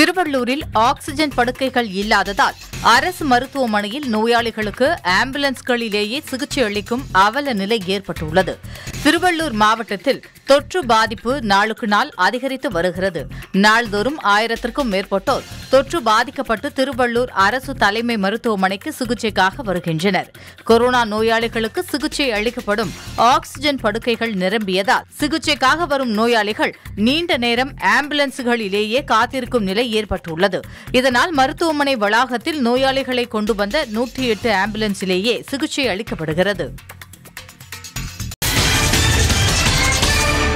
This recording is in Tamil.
திருவள்ளூரில் ஆக்ஸிஜன் படுக்கைகள் இல்லாததால் அரசு மருத்துவமனையில் நோயாளிகளுக்கு ஆம்புலன்ஸ்களிலேயே சிகிச்சை அளிக்கும் அவல நிலை ஏற்பட்டுள்ளது திருவள்ளூர் மாவட்டத்தில் தொற்று பாதிப்பு நாளுக்கு நாள் அதிகரித்து வருகிறது நாள்தோறும் ஆயிரத்திற்கும் மேற்பட்டோர் தொற்று பாதிக்கப்பட்டு திருவள்ளூர் அரசு தலைமை மருத்துவமனைக்கு சிகிச்சைக்காக வருகின்றனர் கொரோனா நோயாளிகளுக்கு சிகிச்சை அளிக்கப்படும் ஆக்ஸிஜன் படுக்கைகள் நிரம்பியதால் சிகிச்சைக்காக வரும் நோயாளிகள் நீண்ட நேரம் ஆம்புலன்ஸ்களிலேயே காத்திருக்கும் நிலை ஏற்பட்டுள்ளது இதனால் மருத்துவமனை வளாகத்தில் நோயாளிகளை கொண்டு வந்த நூற்றி எட்டு ஆம்புலன்ஸிலேயே சிகிச்சை அளிக்கப்படுகிறது